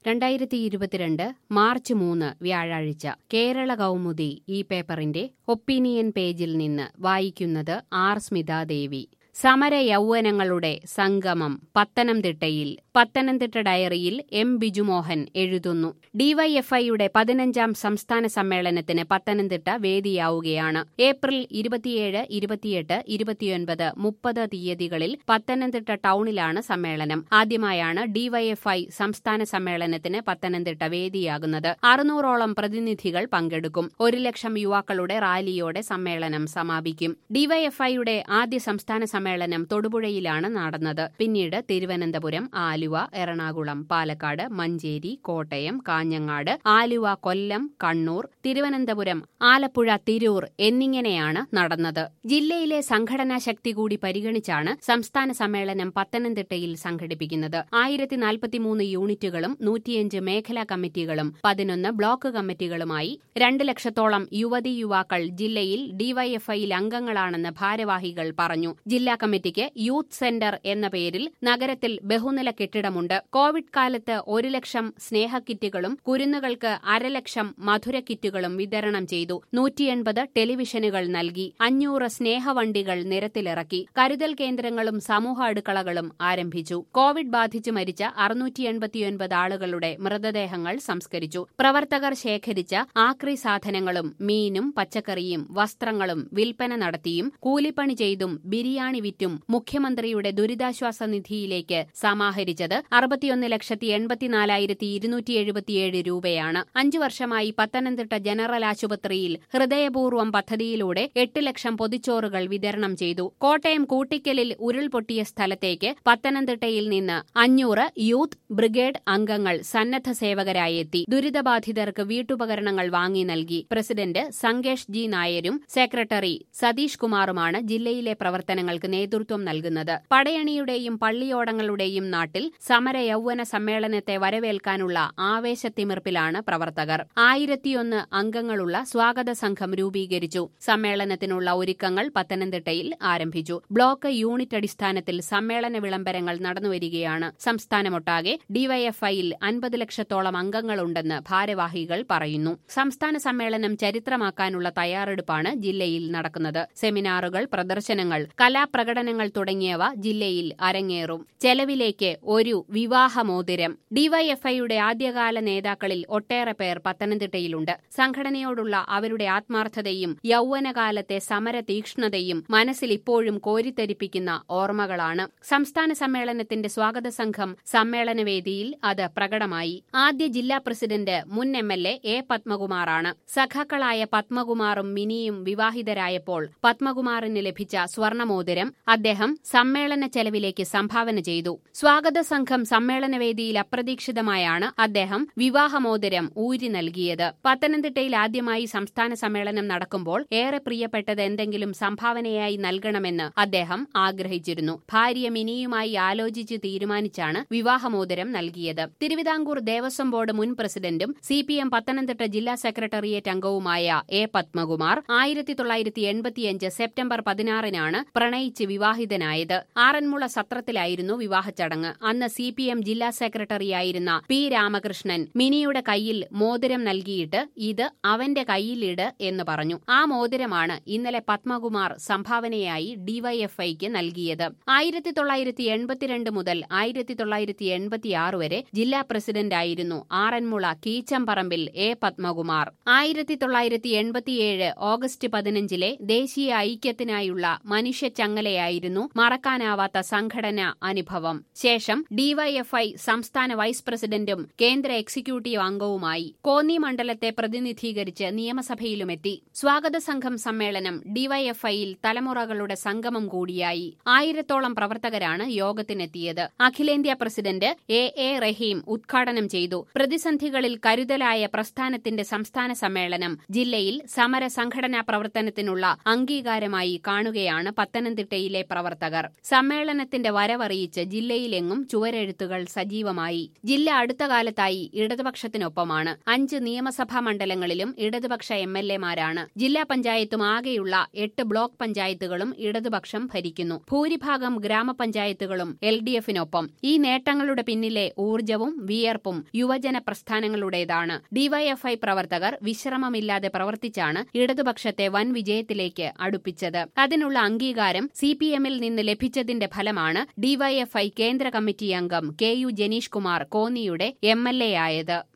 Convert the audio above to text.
രണ്ടായിരത്തി ഇരുപത്തിരണ്ട് മാർച്ച് മൂന്ന് വ്യാഴാഴ്ച കേരള കൗമുദി ഈ പേപ്പറിന്റെ ഒപ്പീനിയൻ പേജിൽ നിന്ന് വായിക്കുന്നത് ആർ സ്മിതാദേവി സമര യൗവനങ്ങളുടെ സംഗമം പത്തനംതിട്ടയിൽ പത്തനംതിട്ട ഡയറിയിൽ എം ബിജുമോഹൻ എഴുതുന്നു ഡിവൈഎഫ്ഐയുടെ പതിനഞ്ചാം സംസ്ഥാന സമ്മേളനത്തിന് പത്തനംതിട്ട വേദിയാവുകയാണ് ഏപ്രിൽ ഇരുപത്തിയേഴ് ഇരുപത്തിയെട്ട് ഇരുപത്തിയൊൻപത് മുപ്പത് തീയതികളിൽ പത്തനംതിട്ട ടൗണിലാണ് സമ്മേളനം ആദ്യമായാണ് ഡിവൈഎഫ്ഐ സംസ്ഥാന സമ്മേളനത്തിന് പത്തനംതിട്ട വേദിയാകുന്നത് അറുന്നൂറോളം പ്രതിനിധികൾ പങ്കെടുക്കും ഒരു ലക്ഷം യുവാക്കളുടെ റാലിയോടെ സമ്മേളനം സമാപിക്കും ഡിവൈഎഫ്ഐയുടെ ആദ്യ സംസ്ഥാന സമ്മേളനം തൊടുപുഴയിലാണ് നടന്നത് പിന്നീട് തിരുവനന്തപുരം ആലുവ എറണാകുളം പാലക്കാട് മഞ്ചേരി കോട്ടയം കാഞ്ഞങ്ങാട് ആലുവ കൊല്ലം കണ്ണൂർ തിരുവനന്തപുരം ആലപ്പുഴ തിരൂർ എന്നിങ്ങനെയാണ് നടന്നത് ജില്ലയിലെ സംഘടനാ ശക്തി കൂടി പരിഗണിച്ചാണ് സംസ്ഥാന സമ്മേളനം പത്തനംതിട്ടയിൽ സംഘടിപ്പിക്കുന്നത് ആയിരത്തി നാൽപ്പത്തിമൂന്ന് യൂണിറ്റുകളും നൂറ്റിയഞ്ച് മേഖലാ കമ്മിറ്റികളും പതിനൊന്ന് ബ്ലോക്ക് കമ്മിറ്റികളുമായി രണ്ട് ലക്ഷത്തോളം യുവതി യുവാക്കൾ ജില്ലയിൽ ഡിവൈഎഫ്ഐയിൽ അംഗങ്ങളാണെന്ന് ഭാരവാഹികൾ പറഞ്ഞു ജില്ലാ കമ്മിറ്റിക്ക് യൂത്ത് സെന്റർ എന്ന പേരിൽ നഗരത്തിൽ ബഹുനില കെട്ടിടമുണ്ട് കോവിഡ് കാലത്ത് ഒരു ലക്ഷം സ്നേഹ കിറ്റുകളും കുരുന്നുകൾക്ക് അരലക്ഷം മധുര കിറ്റുകളും വിതരണം ചെയ്തു നൂറ്റിയെൺപത് ടെലിവിഷനുകൾ നൽകി അഞ്ഞൂറ് സ്നേഹവണ്ടികൾ നിരത്തിലിറക്കി കരുതൽ കേന്ദ്രങ്ങളും സമൂഹ അടുക്കളകളും ആരംഭിച്ചു കോവിഡ് ബാധിച്ച് മരിച്ച അറുന്നൂറ്റി എൺപത്തിയൊൻപത് ആളുകളുടെ മൃതദേഹങ്ങൾ സംസ്കരിച്ചു പ്രവർത്തകർ ശേഖരിച്ച ആക്രി സാധനങ്ങളും മീനും പച്ചക്കറിയും വസ്ത്രങ്ങളും വിൽപ്പന നടത്തിയും കൂലിപ്പണി ചെയ്തും ബിരിയാണി വിറ്റും മുഖ്യമന്ത്രിയുടെ ദുരിതാശ്വാസ നിധിയിലേക്ക് സമാഹരിച്ചത് അറുപത്തിയൊന്ന് ലക്ഷത്തി എൺപത്തിനാലായിരത്തി ഇരുന്നൂറ്റി എഴുപത്തിയേഴ് രൂപയാണ് അഞ്ചു വർഷമായി പത്തനംതിട്ട ജനറൽ ആശുപത്രിയിൽ ഹൃദയപൂർവ്വം പദ്ധതിയിലൂടെ എട്ട് ലക്ഷം പൊതിച്ചോറുകൾ വിതരണം ചെയ്തു കോട്ടയം കൂട്ടിക്കലിൽ ഉരുൾപൊട്ടിയ സ്ഥലത്തേക്ക് പത്തനംതിട്ടയിൽ നിന്ന് അഞ്ഞൂറ് യൂത്ത് ബ്രിഗേഡ് അംഗങ്ങൾ സന്നദ്ധ സേവകരായി എത്തി ദുരിതബാധിതർക്ക് വീട്ടുപകരണങ്ങൾ വാങ്ങി നൽകി പ്രസിഡന്റ് സംഗേഷ് ജി നായരും സെക്രട്ടറി സതീഷ് കുമാറുമാണ് ജില്ലയിലെ പ്രവർത്തനങ്ങൾക്ക് നേതൃത്വം നൽകുന്നത് പടയണിയുടെയും പള്ളിയോടങ്ങളുടെയും നാട്ടിൽ സമര യൗവന സമ്മേളനത്തെ വരവേൽക്കാനുള്ള ആവേശത്തിമിർപ്പിലാണ് പ്രവർത്തകർ ആയിരത്തിയൊന്ന് അംഗങ്ങളുള്ള സ്വാഗത സംഘം രൂപീകരിച്ചു സമ്മേളനത്തിനുള്ള ഒരുക്കങ്ങൾ പത്തനംതിട്ടയിൽ ആരംഭിച്ചു ബ്ലോക്ക് യൂണിറ്റ് അടിസ്ഥാനത്തിൽ സമ്മേളന വിളംബരങ്ങൾ നടന്നുവരികയാണ് സംസ്ഥാനമൊട്ടാകെ ഡിവൈഎഫ്ഐയിൽ അൻപത് ലക്ഷത്തോളം അംഗങ്ങളുണ്ടെന്ന് ഭാരവാഹികൾ പറയുന്നു സംസ്ഥാന സമ്മേളനം ചരിത്രമാക്കാനുള്ള തയ്യാറെടുപ്പാണ് ജില്ലയിൽ നടക്കുന്നത് സെമിനാറുകൾ പ്രദർശനങ്ങൾ കലാപ്രകടനങ്ങൾ തുടങ്ങിയവ ജില്ലയിൽ അരങ്ങേറും ചെലവിലേക്ക് ഒരു വിവാഹമോതിരം ഡിവൈഎഫ്ഐയുടെ ആദ്യകാല നേതാക്കളിൽ ഒട്ടേറെ പേർ പത്തനംതിട്ടയിലുണ്ട് സംഘടനയോടുള്ള അവരുടെ ആത്മാർത്ഥതയും യൗവനകാലത്തെ സമര തീക്ഷ്ണതയും മനസ്സിൽ ഇപ്പോഴും കോരിത്തരിപ്പിക്കുന്ന ഓർമ്മകളാണ് സംസ്ഥാന സമ്മേളനത്തിന്റെ സ്വാഗത സംഘം സമ്മേളനവേദിയിൽ അത് പ്രകടമായി ആദ്യ ജില്ലാ പ്രസിഡന്റ് മുൻ എം എൽ എ എ പത്മകുമാറാണ് സഖാക്കളായ പത്മകുമാറും മിനിയും വിവാഹിതരായപ്പോൾ പത്മകുമാറിന് ലഭിച്ച സ്വർണമോതിരം അദ്ദേഹം സമ്മേളന ചെലവിലേക്ക് സംഭാവന ചെയ്തു സ്വാഗത സംഘം സമ്മേളനവേദിയിൽ അപ്രതീക്ഷിതമായാണ് അദ്ദേഹം വിവാഹമോതിരം ഊരി നൽകിയത് പത്തനംതിട്ടയിൽ ആദ്യമായി സംസ്ഥാന സമ്മേളനം നടക്കുമ്പോൾ ഏറെ പ്രിയപ്പെട്ടത് എന്തെങ്കിലും സംഭാവനയായി നൽകണമെന്ന് അദ്ദേഹം ആഗ്രഹിച്ചിരുന്നു ഭാര്യ മിനിയുമായി ആലോചിച്ച് തീരുമാനിച്ചാണ് വിവാഹമോതിരം നൽകിയത് തിരുവിതാംകൂർ ദേവസ്വം ബോർഡ് മുൻ പ്രസിഡന്റും സി പി എം പത്തനംതിട്ട ജില്ലാ സെക്രട്ടേറിയറ്റ് അംഗവുമായ എ പത്മകുമാർ ആയിരത്തി തൊള്ളായിരത്തി എൺപത്തിയഞ്ച് സെപ്റ്റംബർ പതിനാറിനാണ് പ്രണയിച്ച് വിവാഹിതനായത് ആറന്മുള സത്രത്തിലായിരുന്നു വിവാഹച്ചടങ്ങ് അന്ന് സി പി എം ജില്ലാ സെക്രട്ടറിയായിരുന്ന പി രാമകൃഷ്ണൻ മിനിയുടെ കയ്യിൽ മോതിരം നൽകിയിട്ട് ഇത് അവന്റെ കയ്യിലിട് എന്ന് പറഞ്ഞു ആ മോതിരമാണ് ഇന്നലെ പത്മകുമാർ സംഭാവനയായി ഡിവൈഎഫ്ഐക്ക് നൽകിയത് ആയിരത്തി തൊള്ളായിരത്തി എൺപത്തിരണ്ട് മുതൽ ആയിരത്തി തൊള്ളായിരത്തി എൺപത്തിയാറ് വരെ ജില്ലാ പ്രസിഡന്റായിരുന്നു ആറന്മുള കീച്ചമ്പറമ്പിൽ എ പത്മകുമാർ ആയിരത്തി തൊള്ളായിരത്തി എൺപത്തിയേഴ് ഓഗസ്റ്റ് പതിനഞ്ചിലെ ദേശീയ ഐക്യത്തിനായുള്ള മനുഷ്യച്ചങ്ങലയായിരുന്നു മറക്കാനാവാത്ത സംഘടനാ അനുഭവം ശേഷം ഡിവൈഎഫ്ഐ സംസ്ഥാന വൈസ് പ്രസിഡന്റും കേന്ദ്ര എക്സിക്യൂട്ടീവ് അംഗവുമായി കോന്നി മണ്ഡലത്തെ പ്രതിനിധീകരിച്ച് നിയമസഭയിലുമെത്തി സ്വാഗത സംഘം സമ്മേളനം ഡിവൈഎഫ്ഐയിൽ തലമുറകളുടെ സംഗമം കൂടിയായി ആയിരത്തോളം പ്രവർത്തകരാണ് യോഗത്തിനെത്തിയത് അഖിലേന്ത്യാ പ്രസിഡന്റ് എ എ റഹീം ഉദ്ഘാടനം ചെയ്തു പ്രതിസന്ധികളിൽ കരുതലായ പ്രസ്ഥാനത്തിന്റെ സംസ്ഥാന സമ്മേളനം ജില്ലയിൽ സമര സംഘടനാ പ്രവർത്തനത്തിനുള്ള അംഗീകാരമായി കാണുകയാണ് പത്തനംതിട്ടയിലെ ജില്ലയിലെ പ്രവർത്തകർ സമ്മേളനത്തിന്റെ വരവറിയിച്ച് ജില്ലയിലെങ്ങും ചുവരെഴുത്തുകൾ സജീവമായി ജില്ല അടുത്ത കാലത്തായി ഇടതുപക്ഷത്തിനൊപ്പമാണ് അഞ്ച് നിയമസഭാ മണ്ഡലങ്ങളിലും ഇടതുപക്ഷ എം എൽ എമാരാണ് ജില്ലാ പഞ്ചായത്തും ആകെയുള്ള എട്ട് ബ്ലോക്ക് പഞ്ചായത്തുകളും ഇടതുപക്ഷം ഭരിക്കുന്നു ഭൂരിഭാഗം ഗ്രാമപഞ്ചായത്തുകളും എൽ ഡി എഫിനൊപ്പം ഈ നേട്ടങ്ങളുടെ പിന്നിലെ ഊർജവും വിയർപ്പും യുവജന പ്രസ്ഥാനങ്ങളുടേതാണ് ഡിവൈഎഫ്ഐ പ്രവർത്തകർ വിശ്രമമില്ലാതെ പ്രവർത്തിച്ചാണ് ഇടതുപക്ഷത്തെ വൻ വിജയത്തിലേക്ക് അടുപ്പിച്ചത് അതിനുള്ള അംഗീകാരം സി പി എമ്മിൽ നിന്ന് ലഭിച്ചതിന്റെ ഫലമാണ് ഡിവൈഎഫ്ഐ കേന്ദ്ര കമ്മിറ്റി അംഗം കെ യു ജനീഷ് കുമാർ കോന്നിയുടെ എം എൽ എ ആയത്